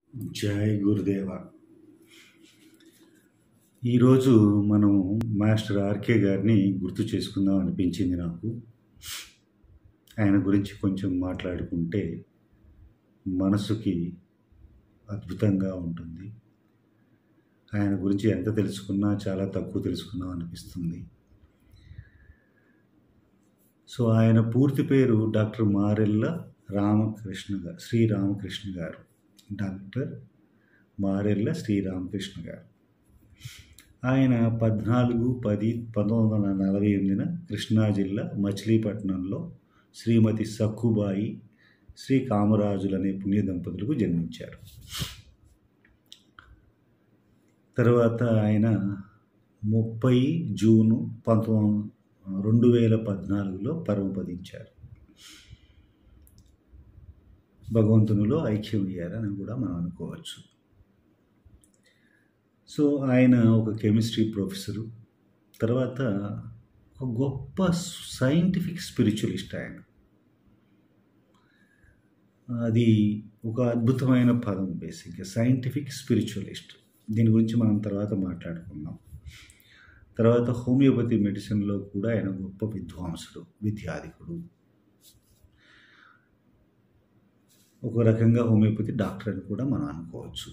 జై గురుదేవ ఈరోజు మనం మాస్టర్ ఆర్కే గారిని గుర్తు చేసుకుందాం అనిపించింది నాకు ఆయన గురించి కొంచెం మాట్లాడుకుంటే మనసుకి అద్భుతంగా ఉంటుంది ఆయన గురించి ఎంత తెలుసుకున్నా చాలా తక్కువ తెలుసుకున్నాం అనిపిస్తుంది సో ఆయన పూర్తి పేరు డాక్టర్ మారెల్ల రామకృష్ణ గారు శ్రీరామకృష్ణ గారు డాక్టర్ మారెల్ల శ్రీరామకృష్ణ గారు ఆయన పద్నాలుగు పది పంతొమ్మిది వందల నలభై ఎనిమిదిన కృష్ణా జిల్లా మచిలీపట్నంలో శ్రీమతి సక్కుబాయి శ్రీ కామరాజులు అనే పుణ్య దంపతులకు జన్మించారు తర్వాత ఆయన ముప్పై జూను పంతొమ్మిది రెండు వేల పద్నాలుగులో పరమపదించారు భగవంతునిలో ఐక్యమయ్యారని కూడా మనం అనుకోవచ్చు సో ఆయన ఒక కెమిస్ట్రీ ప్రొఫెసరు తర్వాత ఒక గొప్ప సైంటిఫిక్ స్పిరిచువలిస్ట్ ఆయన అది ఒక అద్భుతమైన పదం బేసిక్గా సైంటిఫిక్ స్పిరిచువలిస్ట్ దీని గురించి మనం తర్వాత మాట్లాడుకుందాం తర్వాత హోమియోపతి మెడిసిన్లో కూడా ఆయన గొప్ప విద్వాంసుడు విద్యాధికుడు ఒక రకంగా హోమియోపతి డాక్టర్ అని కూడా మనం అనుకోవచ్చు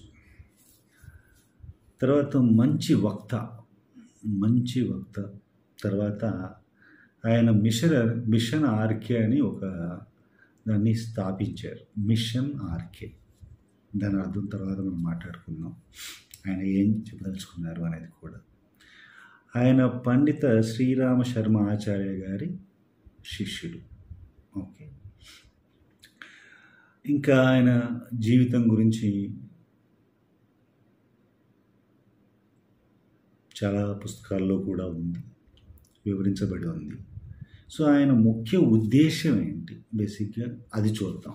తర్వాత మంచి వక్త మంచి వక్త తర్వాత ఆయన మిషన్ మిషన్ ఆర్కే అని ఒక దాన్ని స్థాపించారు మిషన్ ఆర్కే దాని అర్థం తర్వాత మనం మాట్లాడుకుందాం ఆయన ఏం చెప్పదలుచుకున్నారు అనేది కూడా ఆయన పండిత శ్రీరామ శర్మ ఆచార్య గారి శిష్యుడు ఓకే ఇంకా ఆయన జీవితం గురించి చాలా పుస్తకాల్లో కూడా ఉంది వివరించబడి ఉంది సో ఆయన ముఖ్య ఉద్దేశం ఏంటి బేసిక్గా అది చూద్దాం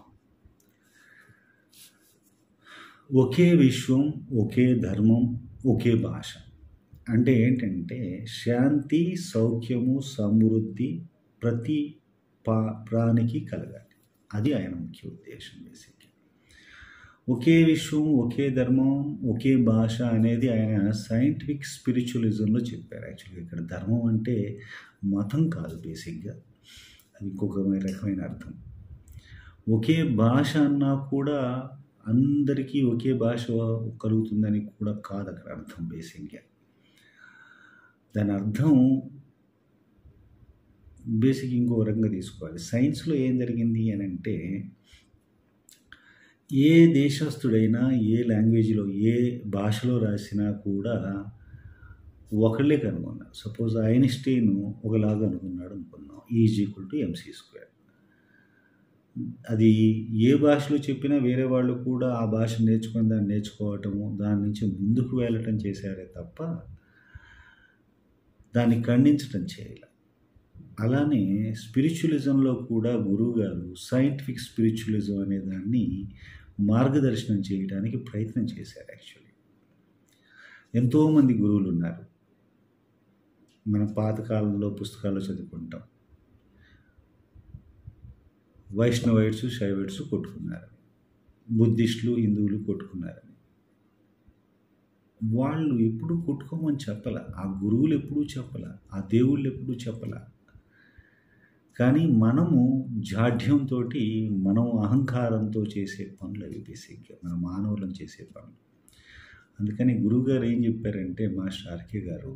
ఒకే విశ్వం ఒకే ధర్మం ఒకే భాష అంటే ఏంటంటే శాంతి సౌఖ్యము సమృద్ధి ప్రతి పా ప్రాణికి కలగాలి అది ఆయన ముఖ్య ఉద్దేశం బేసిక్ ఒకే విశ్వం ఒకే ధర్మం ఒకే భాష అనేది ఆయన సైంటిఫిక్ స్పిరిచువలిజంలో చెప్పారు యాక్చువల్గా ఇక్కడ ధర్మం అంటే మతం కాదు బేసిక్గా అది ఇంకొక రకమైన అర్థం ఒకే భాష అన్నా కూడా అందరికీ ఒకే భాష కలుగుతుందని కూడా కాదు అక్కడ అర్థం బేసిక్గా దాని అర్థం బేసిక్ ఇంకో రకంగా తీసుకోవాలి సైన్స్లో ఏం జరిగింది అని అంటే ఏ దేశస్తుడైనా ఏ లాంగ్వేజ్లో ఏ భాషలో రాసినా కూడా ఒకళ్ళే కనుగొన్నారు సపోజ్ ఐన్స్టీన్ ఒకలాగా అనుకున్నాడు అనుకున్నాం is equal to MC square అది ఏ భాషలో చెప్పినా వేరే వాళ్ళు కూడా ఆ భాష నేర్చుకొని దాన్ని నేర్చుకోవటము దాని నుంచి ముందుకు వెళ్ళటం చేశారే తప్ప దాన్ని ఖండించటం చేయాలి అలానే స్పిరిచువలిజంలో కూడా గురువు గారు సైంటిఫిక్ స్పిరిచువలిజం అనే దాన్ని మార్గదర్శనం చేయడానికి ప్రయత్నం చేశారు యాక్చువల్లీ ఎంతోమంది గురువులు ఉన్నారు మన పాతకాలంలో పుస్తకాల్లో చదువుకుంటాం వైష్ణవైట్స్ శైవైట్స్ కొట్టుకున్నారు బుద్ధిస్టులు హిందువులు కొట్టుకున్నారని వాళ్ళు ఎప్పుడు కొట్టుకోమని చెప్పాల ఆ గురువులు ఎప్పుడూ చెప్పాల ఆ దేవుళ్ళు ఎప్పుడూ చెప్పాల కానీ మనము జాఢ్యంతో మనం అహంకారంతో చేసే పనులు అవి బేసిక్గా మన మానవులం చేసే పనులు అందుకని గురువుగారు ఏం చెప్పారంటే మాస్టర్ ఆర్కే గారు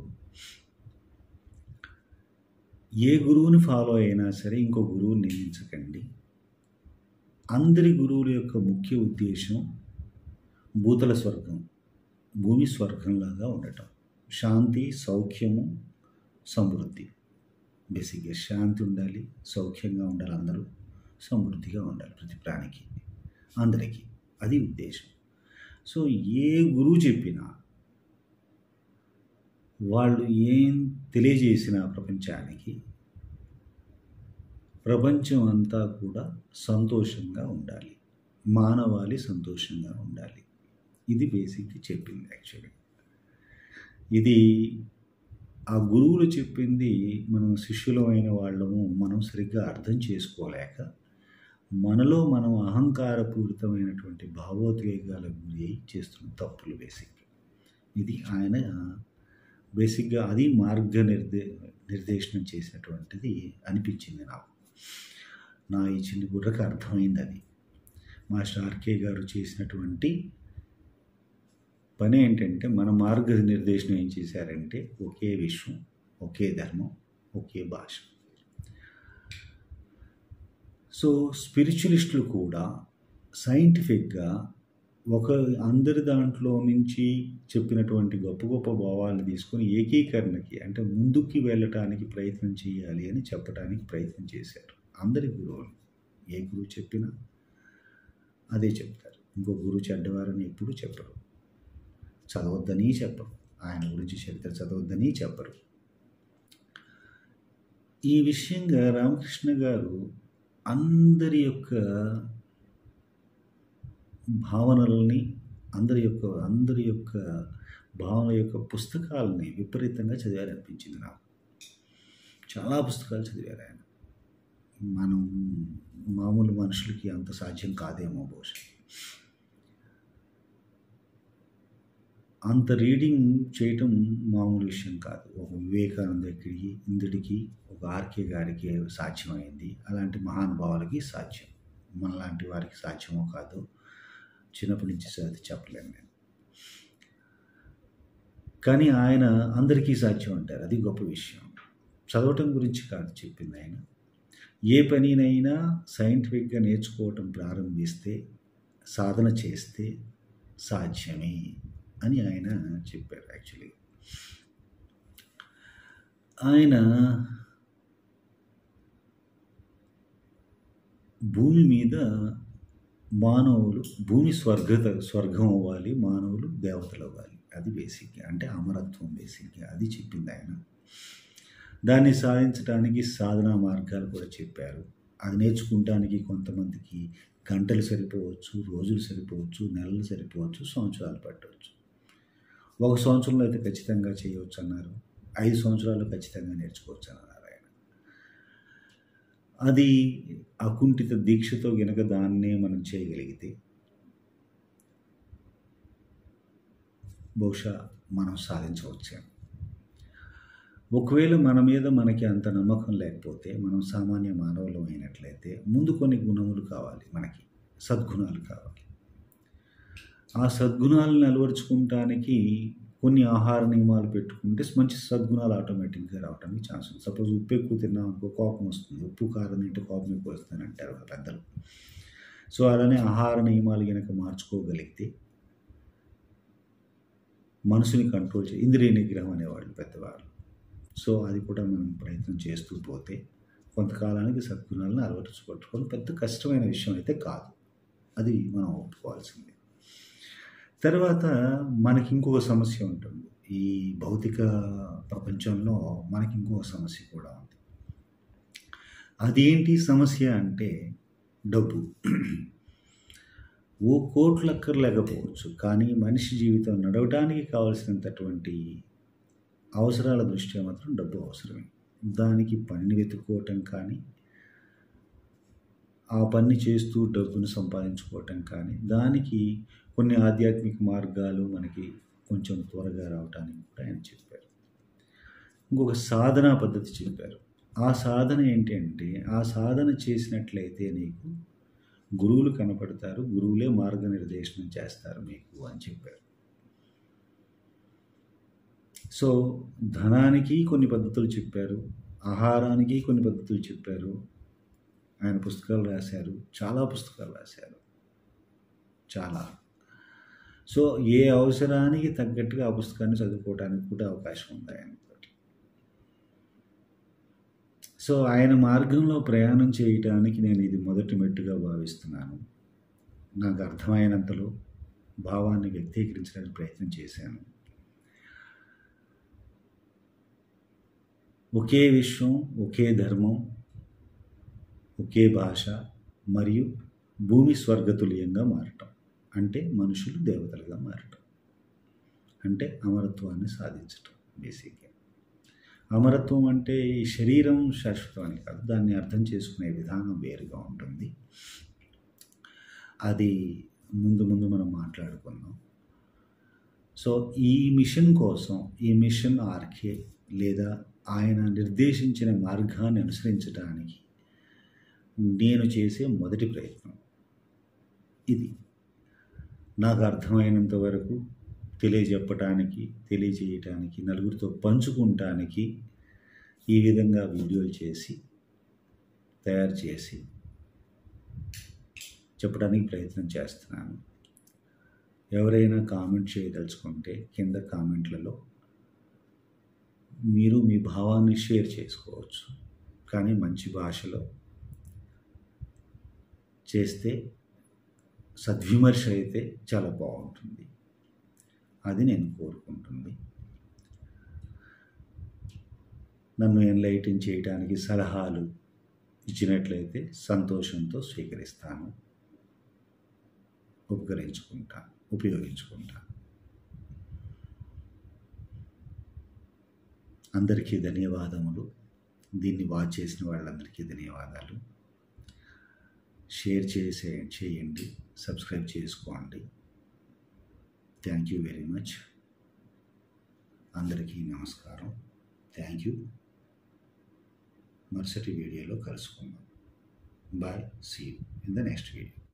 ఏ గురువుని ఫాలో అయినా సరే ఇంకో గురువుని నియమించకండి అందరి గురువుల యొక్క ముఖ్య ఉద్దేశం భూతల స్వర్గం భూమి స్వర్గంలాగా ఉండటం శాంతి సౌఖ్యము సమృద్ధి బేసిక్గా శాంతి ఉండాలి సౌఖ్యంగా ఉండాలి అందరూ సమృద్ధిగా ఉండాలి ప్రతి ప్రాణికి అందరికీ అది ఉద్దేశం సో ఏ గురువు చెప్పినా వాళ్ళు ఏం తెలియజేసిన ప్రపంచానికి ప్రపంచం అంతా కూడా సంతోషంగా ఉండాలి మానవాళి సంతోషంగా ఉండాలి ఇది బేసిక్గా చెప్పింది యాక్చువల్లీ ఇది ఆ గురువులు చెప్పింది మనం శిష్యులమైన వాళ్ళము మనం సరిగ్గా అర్థం చేసుకోలేక మనలో మనం అహంకారపూరితమైనటువంటి భావోద్వేగాలకు గురి అయి చేస్తున్న తప్పులు బేసిక్ ఇది ఆయన బేసిక్గా అది మార్గ నిర్దే నిర్దేశనం చేసినటువంటిది అనిపించింది నాకు నా ఈ చిన్న బుర్రకు అర్థమైంది అది మాస్టర్ ఆర్కే గారు చేసినటువంటి పని ఏంటంటే మన మార్గ నిర్దేశనం ఏం చేశారంటే ఒకే విశ్వం ఒకే ధర్మం ఒకే భాష సో స్పిరిచువలిస్టులు కూడా సైంటిఫిక్గా ఒక అందరి దాంట్లో నుంచి చెప్పినటువంటి గొప్ప గొప్ప భావాలను తీసుకొని ఏకీకరణకి అంటే ముందుకి వెళ్ళటానికి ప్రయత్నం చేయాలి అని చెప్పడానికి ప్రయత్నం చేశారు అందరి గురువులు ఏ గురువు చెప్పినా అదే చెప్తారు ఇంకో గురువు చెడ్డవారని ఎప్పుడూ చెప్పరు చదవద్దని చెప్పరు ఆయన గురించి చరిత్ర చదవద్దని చెప్పరు ఈ విషయంగా రామకృష్ణ గారు అందరి యొక్క భావనల్ని అందరి యొక్క అందరి యొక్క భావన యొక్క పుస్తకాలని విపరీతంగా చదివారనిపించింది నాకు చాలా పుస్తకాలు చదివారు ఆయన మనం మామూలు మనుషులకి అంత సాధ్యం కాదేమో బహుశా అంత రీడింగ్ చేయటం మామూలు విషయం కాదు ఒక వివేకానందకి ఇందుడికి ఒక ఆర్కే గారికి సాధ్యమైంది అలాంటి మహానుభావులకి సాధ్యం మనలాంటి వారికి సాధ్యమో కాదు చిన్నప్పటి నుంచి అది చెప్పలేను నేను కానీ ఆయన అందరికీ సాధ్యం అంటారు అది గొప్ప విషయం చదవటం గురించి కాదు చెప్పింది ఆయన ఏ పనినైనా సైంటిఫిక్గా నేర్చుకోవటం ప్రారంభిస్తే సాధన చేస్తే సాధ్యమే అని ఆయన చెప్పారు యాక్చువల్లీ ఆయన భూమి మీద మానవులు భూమి స్వర్గత స్వర్గం అవ్వాలి మానవులు దేవతలు అవ్వాలి అది బేసిక్గా అంటే అమరత్వం బేసిక్గా అది చెప్పింది ఆయన దాన్ని సాధించడానికి సాధనా మార్గాలు కూడా చెప్పారు అది నేర్చుకుంటానికి కొంతమందికి గంటలు సరిపోవచ్చు రోజులు సరిపోవచ్చు నెలలు సరిపోవచ్చు సంవత్సరాలు పట్టవచ్చు ఒక సంవత్సరంలో అయితే ఖచ్చితంగా చేయవచ్చు అన్నారు ఐదు సంవత్సరాలు ఖచ్చితంగా నేర్చుకోవచ్చు అన్నారు ఆయన అది అకుంఠిత దీక్షతో గనక దాన్నే మనం చేయగలిగితే బహుశా మనం సాధించవచ్చేమో ఒకవేళ మన మీద మనకి అంత నమ్మకం లేకపోతే మనం సామాన్య మానవులం అయినట్లయితే ముందు కొన్ని గుణములు కావాలి మనకి సద్గుణాలు కావాలి ఆ సద్గుణాలను అలవరుచుకుంటానికి కొన్ని ఆహార నియమాలు పెట్టుకుంటే మంచి సద్గుణాలు ఆటోమేటిక్గా రావడానికి ఛాన్స్ ఉంది సపోజ్ ఉప్పు ఎక్కువ తిన్నాం అనుకో కోపం వస్తుంది ఉప్పు కారం తింటే కోపం ఎక్కువ వస్తుంది అంటారు పెద్దలు సో అలానే ఆహార నియమాలు కనుక మార్చుకోగలిగితే మనసుని కంట్రోల్ చే ఇంద్రియ నిగ్రహం అనేవాళ్ళు పెద్దవాళ్ళు సో అది కూడా మనం ప్రయత్నం చేస్తూ పోతే కొంతకాలానికి సద్గుణాలను అలవరుచుకొట్టుకొని పెద్ద కష్టమైన విషయం అయితే కాదు అది మనం ఒప్పుకోవాల్సిందే తర్వాత మనకి ఇంకొక సమస్య ఉంటుంది ఈ భౌతిక ప్రపంచంలో మనకి ఇంకొక సమస్య కూడా ఉంది అదేంటి సమస్య అంటే డబ్బు ఓ కోట్లు అక్కర్లేకపోవచ్చు కానీ మనిషి జీవితం నడవడానికి కావలసినంతటువంటి అవసరాల దృష్ట్యా మాత్రం డబ్బు అవసరమే దానికి పనిని వెతుక్కోవటం కానీ ఆ పని చేస్తూ డబ్బును సంపాదించుకోవటం కానీ దానికి కొన్ని ఆధ్యాత్మిక మార్గాలు మనకి కొంచెం త్వరగా రావటానికి కూడా ఆయన చెప్పారు ఇంకొక సాధనా పద్ధతి చెప్పారు ఆ సాధన ఏంటి అంటే ఆ సాధన చేసినట్లయితే నీకు గురువులు కనపడతారు గురువులే మార్గనిర్దేశనం చేస్తారు మీకు అని చెప్పారు సో ధనానికి కొన్ని పద్ధతులు చెప్పారు ఆహారానికి కొన్ని పద్ధతులు చెప్పారు ఆయన పుస్తకాలు రాశారు చాలా పుస్తకాలు రాశారు చాలా సో ఏ అవసరానికి తగ్గట్టుగా ఆ పుస్తకాన్ని చదువుకోవడానికి కూడా అవకాశం ఉంది ఆయనతో సో ఆయన మార్గంలో ప్రయాణం చేయటానికి నేను ఇది మొదటి మెట్టుగా భావిస్తున్నాను నాకు అర్థమైనంతలో భావాన్ని వ్యక్తీకరించడానికి ప్రయత్నం చేశాను ఒకే విశ్వం ఒకే ధర్మం ఒకే భాష మరియు భూమి స్వర్గతుల్యంగా మారటం అంటే మనుషులు దేవతలుగా మారటం అంటే అమరత్వాన్ని సాధించటం బేసిక్గా అమరత్వం అంటే ఈ శరీరం శాశ్వతం అని కాదు దాన్ని అర్థం చేసుకునే విధానం వేరుగా ఉంటుంది అది ముందు ముందు మనం మాట్లాడుకుందాం సో ఈ మిషన్ కోసం ఈ మిషన్ ఆర్కే లేదా ఆయన నిర్దేశించిన మార్గాన్ని అనుసరించడానికి నేను చేసే మొదటి ప్రయత్నం ఇది నాకు అర్థమైనంత వరకు తెలియజెప్పటానికి తెలియజేయటానికి నలుగురితో పంచుకుంటానికి ఈ విధంగా వీడియోలు చేసి తయారు చేసి చెప్పడానికి ప్రయత్నం చేస్తున్నాను ఎవరైనా కామెంట్ చేయదలుచుకుంటే కింద కామెంట్లలో మీరు మీ భావాన్ని షేర్ చేసుకోవచ్చు కానీ మంచి భాషలో చేస్తే సద్విమర్శ అయితే చాలా బాగుంటుంది అది నేను కోరుకుంటుంది నన్ను ఎన్లైటింగ్ చేయడానికి సలహాలు ఇచ్చినట్లయితే సంతోషంతో స్వీకరిస్తాను ఉపకరించుకుంటాను ఉపయోగించుకుంటాను అందరికీ ధన్యవాదములు దీన్ని వాచ్ చేసిన వాళ్ళందరికీ ధన్యవాదాలు షేర్ చేసే చేయండి సబ్స్క్రైబ్ చేసుకోండి థ్యాంక్ యూ వెరీ మచ్ అందరికీ నమస్కారం థ్యాంక్ యూ మరుసటి వీడియోలో కలుసుకుందాం bye see in the next video